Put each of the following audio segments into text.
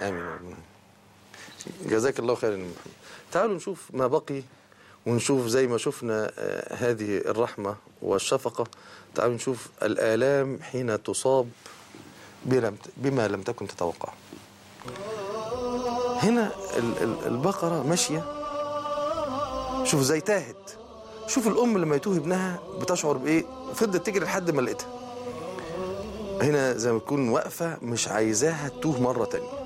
امين يا رب. جزاك الله خيرا يا محمد تعالوا نشوف ما بقي ونشوف زي ما شفنا آه، هذه الرحمة والشفقة تعالوا نشوف الآلام حين تصاب بلم- بما لم تكن تتوقع هنا ال- ال- البقرة ماشية شوف زي تاهت شوف الأم لما يتوه ابنها بتشعر بإيه فضلت تجري لحد ما لقيتها هنا زي ما تكون واقفة مش عايزاها تتوه مرة تانية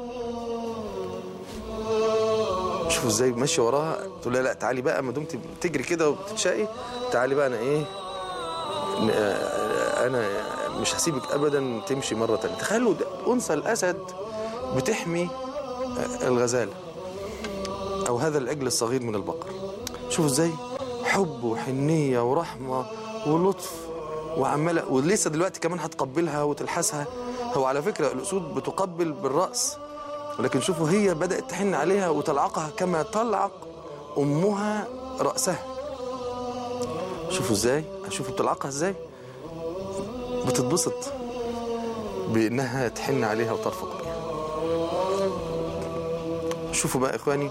شوفوا ازاي ماشيه وراها تقول لها لا تعالي بقى ما دمت بتجري كده وبتتشقي تعالي بقى انا ايه ن- آه، انا مش هسيبك ابدا تمشي مره تانية تخيلوا ده انثى الاسد بتحمي آه، الغزاله او هذا العجل الصغير من البقر شوفوا ازاي حب وحنيه ورحمه ولطف وعماله ولسه دلوقتي كمان هتقبلها وتلحسها هو على فكره الاسود بتقبل بالراس ولكن شوفوا هي بدأت تحن عليها وتلعقها كما تلعق أمها رأسها شوفوا ازاي شوفوا بتلعقها ازاي بتتبسط بأنها تحن عليها وترفق بها شوفوا بقى إخواني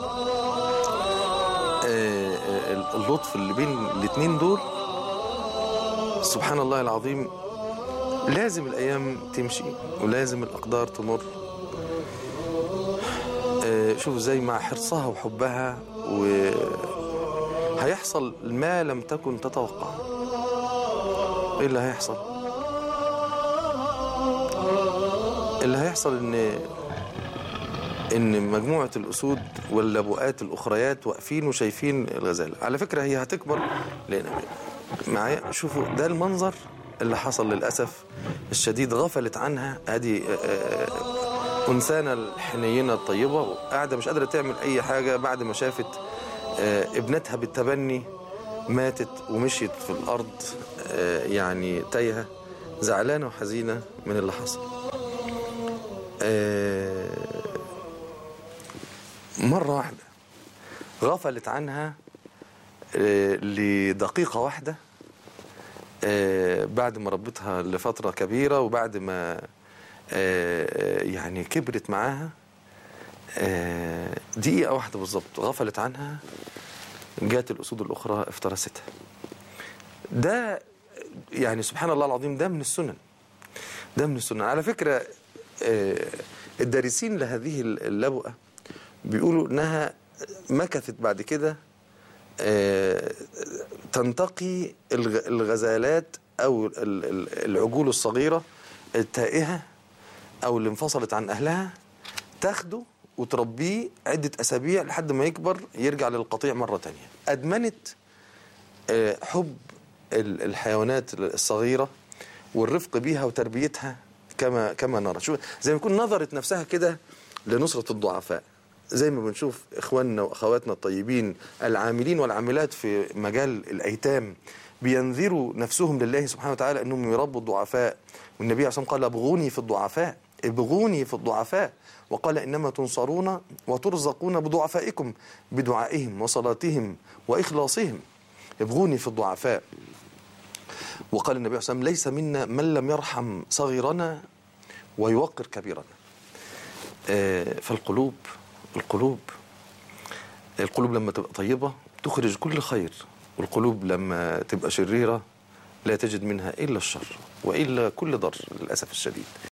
آه، آه، اللطف اللي بين الاتنين دول سبحان الله العظيم لازم الأيام تمشي ولازم الأقدار تمر آه، شوف زي مع حرصها وحبها و هيحصل ما لم تكن تتوقع ايه اللي هيحصل اللي هيحصل ان ان مجموعه الاسود واللبؤات الاخريات واقفين وشايفين الغزاله على فكره هي هتكبر لان معايا شوفوا ده المنظر اللي حصل للاسف الشديد غفلت عنها ادي آه، آه، انسانه الحنينه الطيبه قاعده مش قادره تعمل اي حاجه بعد ما شافت آه، ابنتها بالتبني ماتت ومشيت في الارض آه، يعني تايهه زعلانه وحزينه من اللي حصل آه، مره واحده غفلت عنها آه، لدقيقه واحده آه، بعد ما ربتها لفتره كبيره وبعد ما آه، يعني كبرت معاها آه، دقيقة واحدة بالظبط غفلت عنها جات الأسود الأخرى افترستها ده يعني سبحان الله العظيم ده من السنن ده من السنن على فكرة آه، الدارسين لهذه اللبؤة بيقولوا إنها مكثت بعد كده آه، تنتقي الغ- الغزالات أو ال- ال- العجول الصغيرة التائهة أو اللي انفصلت عن أهلها تاخده وتربيه عدة أسابيع لحد ما يكبر يرجع للقطيع مرة تانية أدمنت آه، حب ال- الحيوانات الصغيرة والرفق بيها وتربيتها كما كما نرى شوف زي ما يكون نظرت نفسها كده لنصرة الضعفاء زي ما بنشوف اخواننا واخواتنا الطيبين العاملين والعاملات في مجال الايتام بينذروا نفسهم لله سبحانه وتعالى انهم يربوا الضعفاء والنبي عليه الصلاه والسلام قال ابغوني في الضعفاء ابغوني في الضعفاء وقال انما تنصرون وترزقون بضعفائكم بدعائهم وصلاتهم واخلاصهم ابغوني في الضعفاء وقال النبي عليه الصلاه والسلام ليس منا من لم يرحم صغيرنا ويوقر كبيرنا آه، فالقلوب القلوب القلوب لما تبقى طيبة تخرج كل خير والقلوب لما تبقى شريرة لا تجد منها إلا الشر وإلا كل ضر للأسف الشديد